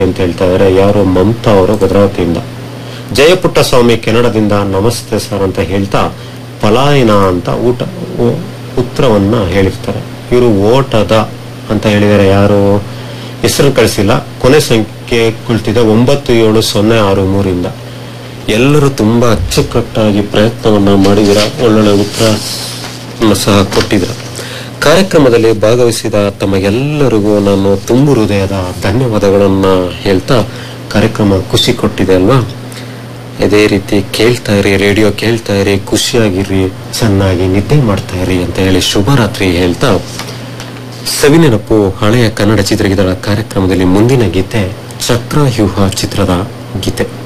ಅಂತ ಹೇಳ್ತಾ ಇದಾರೆ ಯಾರು ಮಮತಾ ಅವರು ಭದ್ರಾವತಿಯಿಂದ ಜಯಪುಟ್ಟ ಸ್ವಾಮಿ ಕೆನಡದಿಂದ ನಮಸ್ತೆ ಸರ್ ಅಂತ ಹೇಳ್ತಾ ಪಲಾಯನ ಅಂತ ಊಟ ಉ- ಉತ್ತರವನ್ನ ಹೇಳಿರ್ತಾರೆ ಇವರು ಓಟದ ಅಂತ ಹೇಳಿದರೆ ಯಾರು ಹೆಸರು ಕಳಿಸಿಲ್ಲ ಕೊನೆ ಸಂಖ್ಯೆ ಕುಳಿತಿದೆ ಒಂಬತ್ತು ಏಳು ಸೊನ್ನೆ ಆರು ಮೂರಿಂದ ಎಲ್ಲರೂ ತುಂಬಾ ಅಚ್ಚುಕಟ್ಟಾಗಿ ಪ್ರಯತ್ನವನ್ನ ಮಾಡಿದಿರ ಒಳ್ಳೊಳ್ಳೆ ಉತ್ತರ ಸಹ ಕೊಟ್ಟಿದ್ರ ಕಾರ್ಯಕ್ರಮದಲ್ಲಿ ಭಾಗವಹಿಸಿದ ತಮಗೆಲ್ಲರಿಗೂ ನಾನು ತುಂಬು ಹೃದಯದ ಧನ್ಯವಾದಗಳನ್ನ ಹೇಳ್ತಾ ಕಾರ್ಯಕ್ರಮ ಖುಷಿ ಕೊಟ್ಟಿದೆ ಅಲ್ವಾ ಇದೇ ರೀತಿ ಕೇಳ್ತಾ ಇರಿ ರೇಡಿಯೋ ಕೇಳ್ತಾ ಇರಿ ಖುಷಿಯಾಗಿರಿ ಚೆನ್ನಾಗಿ ನಿದ್ದೆ ಮಾಡ್ತಾ ಇರಿ ಅಂತ ಹೇಳಿ ಶುಭರಾತ್ರಿ ಹೇಳ್ತಾ ಸವಿನೆನಪು ಹಳೆಯ ಕನ್ನಡ ಚಿತ್ರಗೀತಗಳ ಕಾರ್ಯಕ್ರಮದಲ್ಲಿ ಮುಂದಿನ ಗೀತೆ ಚಕ್ರವ್ಯೂಹ ಚಿತ್ರದ ಗೀತೆ